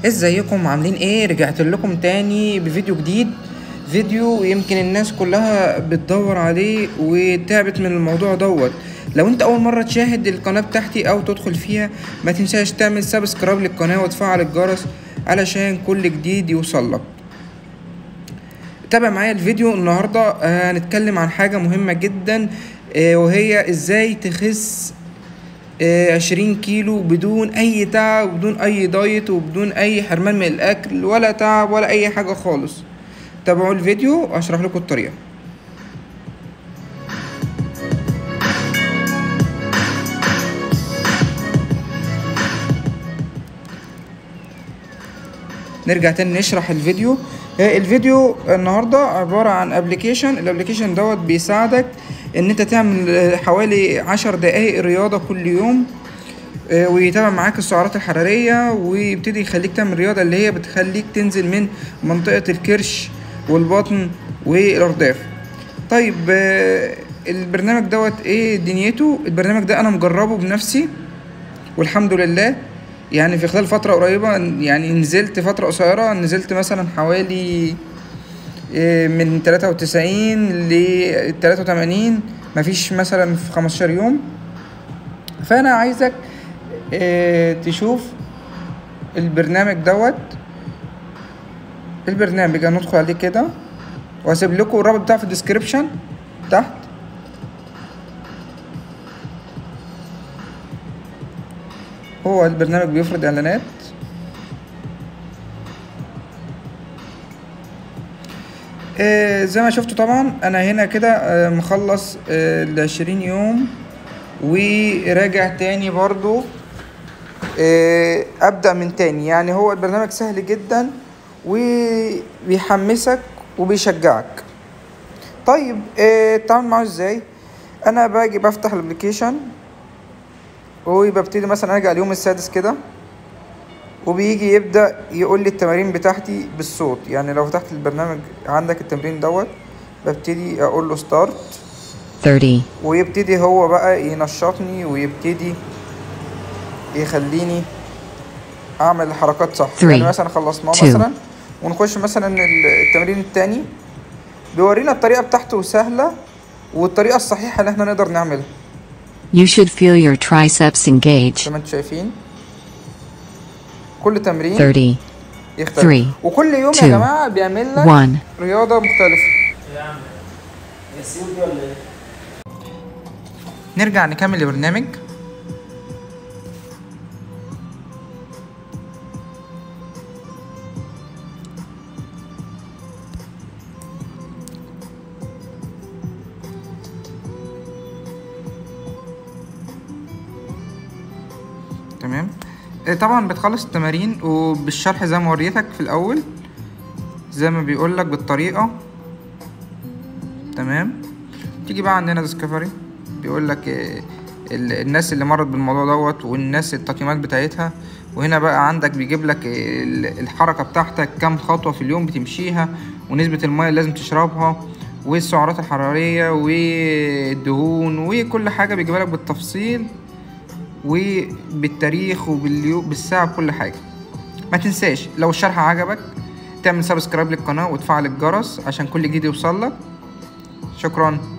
ازيكم عاملين ايه رجعت لكم تاني بفيديو جديد فيديو يمكن الناس كلها بتدور عليه وتعبت من الموضوع دوت لو انت اول مرة تشاهد القناة بتاعتي او تدخل فيها ما تنساش تعمل سبسكرايب للقناة وتفعل الجرس علشان كل جديد يوصلك تابع معايا الفيديو النهاردة آه، هنتكلم عن حاجة مهمة جدا آه، وهي ازاي تخس عشرين كيلو بدون اي تعب وبدون اي دايت وبدون اي حرمان من الاكل ولا تعب ولا اي حاجة خالص تابعوا الفيديو اشرح لكم الطريقة نرجع تاني نشرح الفيديو آه، الفيديو النهارده عبارة عن ابلكيشن الابلكيشن دوت بيساعدك ان انت تعمل آه، حوالي عشر دقايق رياضة كل يوم آه، ويتابع معاك السعرات الحرارية ويبتدي يخليك تعمل رياضة اللي هي بتخليك تنزل من منطقة الكرش والبطن والارداف طيب آه، البرنامج دوت ايه دنيته البرنامج ده انا مجربه بنفسي والحمد لله يعني في خلال فترة قريبة يعني نزلت فترة قصيرة نزلت مثلا حوالي إيه، من تلاتة وتسعين لتلاتة وتمانين مفيش مثلا في خمستاشر يوم فأنا عايزك إيه، تشوف البرنامج دوت البرنامج هندخل عليه كده وهسيب لكم الرابط بتاعه في الديسكريبشن تحت هو البرنامج بيفرض اعلانات آه زي ما شفتوا طبعا انا هنا كده آه مخلص آه العشرين يوم وراجع تاني برضو آه ابدا من تاني يعني هو البرنامج سهل جدا وبيحمسك وبيشجعك طيب آه التعامل معاه ازاي انا باجي بفتح الابلكيشن وببتدي مثلا ارجع اليوم السادس كده وبيجي يبدأ يقول لي التمارين بتاعتي بالصوت يعني لو فتحت البرنامج عندك التمرين دوت ببتدي اقول له ستارت 30, ويبتدي هو بقى ينشطني ويبتدي يخليني اعمل الحركات صح Three, يعني مثلا خلصناه two. مثلا ونخش مثلا ال- التمرين التاني بيورينا الطريقة بتاعته سهلة والطريقة الصحيحة اللي احنا نقدر نعملها you should feel your triceps engage. زي ما انتم شايفين كل تمرين 30, يختلف Three, وكل يوم يا two, جماعة بيعمل لك 1. رياضة مختلفة نرجع نكمل البرنامج تمام آه، طبعا بتخلص التمارين وبالشرح زي ما وريتك في الاول زي ما بيقولك بالطريقة تمام تيجي بقى عندنا ديسكفري بيقولك آه، ال- الناس اللي مرت بالموضوع دوت والناس التقييمات بتاعتها وهنا بقى عندك بيجيب لك ال- الحركة بتاعتك كام خطوة في اليوم بتمشيها ونسبة المية اللي لازم تشربها والسعرات الحرارية والدهون وكل حاجة بيجيبها لك بالتفصيل وبالتاريخ وباليوم بالساعة بكل حاجة ما تنساش لو الشرح عجبك تعمل سبسكرايب للقناة وتفعل الجرس عشان كل جديد يوصلك شكرا